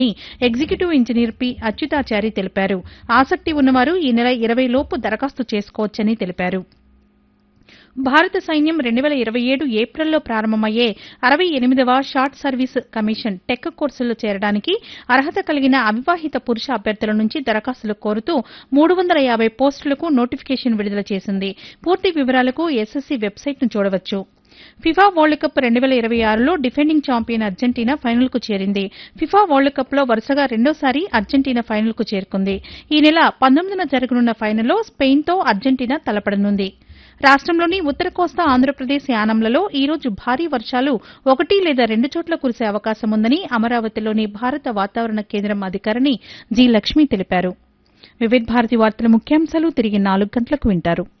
executive engineer P అచ్యుతాచారి తెలిపారు ఆసక్తి ఉన్నవారు ఈ నెల ఇరవై లోపు దరఖాస్తు చేసుకోవచ్చని తెలిపారు భారత సైన్యం రెండు వేల ఇరవై ఏడు ఏప్రిల్లో ప్రారంభమయ్యే అరవై ఎనిమిదవ షార్ట్ సర్వీస్ కమిషన్ టెక్ కోర్సుల్లో చేరడానికి అర్హత కలిగిన అవివాహిత పురుష అభ్యర్థుల నుంచి దరఖాస్తులు కోరుతూ మూడు వందల యాభై పోస్టులకు నోటిఫికేషన్ విడుదల చేసింది పూర్తి వివరాలకు ఎస్ఎస్సీ వెబ్సైట్ను చూడవచ్చు ఫిఫా వరల్డ్ కప్ రెండు వేల ఇరవై ఆరులో డిఫెండింగ్ ఛాంపియన్ అర్జెంటీనా ఫైనల్కు చేరింది ఫిఫా వరల్డ్ కప్లో వరుసగా రెండోసారి అర్జెంటీనా ఫైనల్కు చేరుకుంది ఈ నెల పంతొమ్మిదిన జరగనున్న ఫైనల్లో స్పెయిన్తో అర్జెంటీనా తలపడనుంది రాష్ట్రంలోని ఉత్తర కోస్తా ఆంధ్రప్రదేశ్ యానంలలో ఈ రోజు భారీ వర్షాలు ఒకటి లేదా రెండు చోట్ల కురిసే అవకాశం ఉందని అమరావతిలోని భారత వాతావరణ కేంద్రం అధికారిని జి లక్ష్మి తెలిపారు వివిధ భారతి వార్తల ముఖ్యాంశాలు తిరిగి నాలుగు గంటలకు వింటారు